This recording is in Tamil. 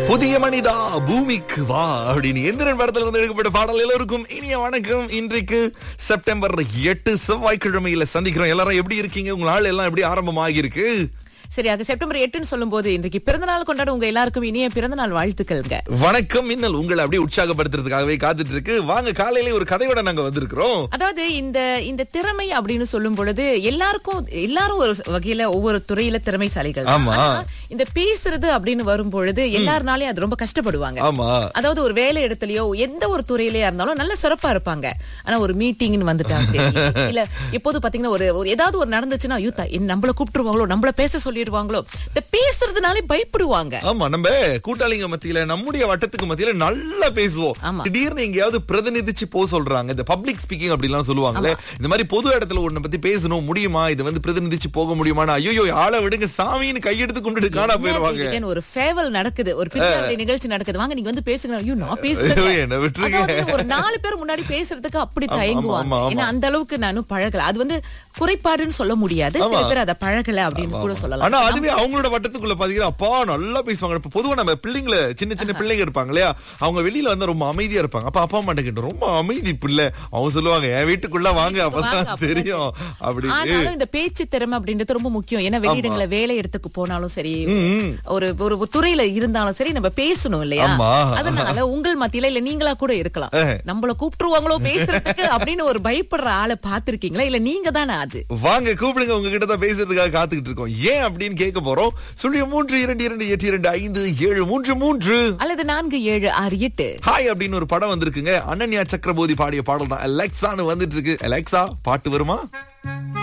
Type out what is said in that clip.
புதிய மனிதா பூமிக்கு வா அப்படின்னு எந்திரன் படத்துல இருந்து எடுக்கப்பட்ட பாடல் எல்லோருக்கும் இனிய வணக்கம் இன்றைக்கு செப்டம்பர் எட்டு செவ்வாய்க்கிழமையில சந்திக்கிறோம் எல்லாரும் எப்படி இருக்கீங்க உங்க நாள் எல்லாம் எப்படி ஆரம்பமாகி இருக்கு சரி அது செப்டம்பர் எட்டுன்னு சொல்லும் போது இன்றைக்கு பிறந்தநாள் கொண்டாட உங்க எல்லாருக்கும் இனிய பிறந்தநாள் வாழ்த்துக்கள்ங்க வணக்கம் மின்னல் உங்களை அப்படியே உற்சாகப்படுத்துறதுக்காகவே காத்துட்டு இருக்கு வாங்க காலையில ஒரு கதையோட நாங்க வந்திருக்கிறோம் அதாவது இந்த இந்த திறமை அப்படின்னு சொல்லும் பொழுது எல்லாருக்கும் எல்லாரும் ஒரு வகையில ஒவ்வொரு துறையில திறமைசாலிகள் தான். ஆமா. ஆனா, இந்த பேசுறது அப்படின்னு வரும் பொழுது எல்லாருனாலையும் அது ரொம்ப கஷ்டப்படுவாங்க ஆமா அதாவது ஒரு வேலை இடத்துலயோ எந்த ஒரு துறையிலயா இருந்தாலும் நல்ல சிறப்பா இருப்பாங்க ஆனா ஒரு மீட்டிங்னு வந்துட்டாங்க இல்ல இப்போது பாத்தீங்கன்னா ஒரு ஒரு ஏதாவது ஒரு நடந்துச்சுன்னா ஐயோ த- என்ன நம்மள கூப்பிட்டுருவாங்களோ நம்மள பேச சொல்லிடுவாங்களோ இந்த பேசுறதுனாலே பயப்படுவாங்க ஆமா நம்ம கூட்டாளிங்க மத்தியில நம்முடைய வட்டத்துக்கு மத்தியில நல்லா பேசுவோம் ஆமா. திடீர்னு எங்கேயாவது பிரதிநிதிச்சு போ சொல்றாங்க இந்த பப்ளிக் ஸ்பீக்கிங் அப்படிலாம் சொல்லுவாங்கல்ல இந்த மாதிரி பொது இடத்துல ஒண்ணு பத்தி பேசணும் முடியுமா இது வந்து பிரதிநிதிச்சு போக முடியுமான்னு ஐயோ ஆளை விடுங்க சாமின்னு கையெடுத்து கும்பிட்டு காணா போயிருவாங்க என்ன ஒரு ஃபேவல் நடக்குது ஒரு பின்னாடி நிகழ்ச்சி நடக்குது வாங்க நீங்க வந்து பேசுங்க ஐயோ நான் ஐயோ, பேசுறேன் என்னை விட்டுருங்க. அதாவது ஒரு நாலு பேர் முன்னாடி பேசுறதுக்கு அப்படி ஆமா, தயங்குவாங்க ஆமா, ஆமா. ஏன்னா அந்த அளவுக்கு நானும் பழகல அது வந்து குறைபாடுன்னு சொல்ல முடியாது சில பேர் அதை பழகல அப்படின்னு கூட சொல்லலாம் ஆனா அதுவே அவங்களோட வட்டத்துக்குள்ள பாத்தீங்கன்னா அப்பா நல்லா பேசுவாங்க இப்ப பொதுவா நம்ம பிள்ளைங்கள சின்ன சின்ன பிள்ளைங்க இருப்பாங்க இல்லையா அவங்க வெளியில வந்து ரொம்ப அமைதியா இருப்பாங்க அப்ப அப்பா அம்மா கிட்ட ரொம்ப அமைதி பிள்ளை அவங்க சொல்லுவாங்க என் வீட்டுக்குள்ள வாங்க வாங்க, அப்பதான் அப்பதான் தெரியும் அப்படின்னு ஆனாலும் இந்த பேச்சு திறமை அப்படின்றது ரொம்ப முக்கியம் ஏன்னா வெளியிடங்கள வேலை இடத்துக்கு போனாலும் சரி ஒரு ஒரு துறையில இருந்தாலும் சரி நம்ம பேசணும் இல்லையா ஆமா. அதனால உங்கள் மத்தியில இல்ல நீங்களா கூட இருக்கலாம் நம்மள கூப்பிட்டுருவாங்களோ பேசுறதுக்கு அப்படின்னு ஒரு பயப்படுற ஆளை பாத்திருக்கீங்களா இல்ல நீங்க தானே அது வாங்க கூப்பிடுங்க உங்ககிட்ட தான் பேசுறதுக்காக காத்துக்கிட்டு இருக்கோம் ஏன் அப்படின்னு கேட்க போறோம் சொல்லிய மூன்று இரண்டு இரண்டு எட்டு இரண்டு ஐந்து ஏழு மூன்று மூன்று அல்லது நான்கு ஏழு ஆறு எட்டு ஹாய் அப்படின்னு ஒரு படம் வந்திருக்குங்க அனன்யா சக்கரபோதி பாடிய பாடல் தான் அலெக்சான்னு வந்துட்டு இருக்கு அலெக்சா பாட்டு வருமா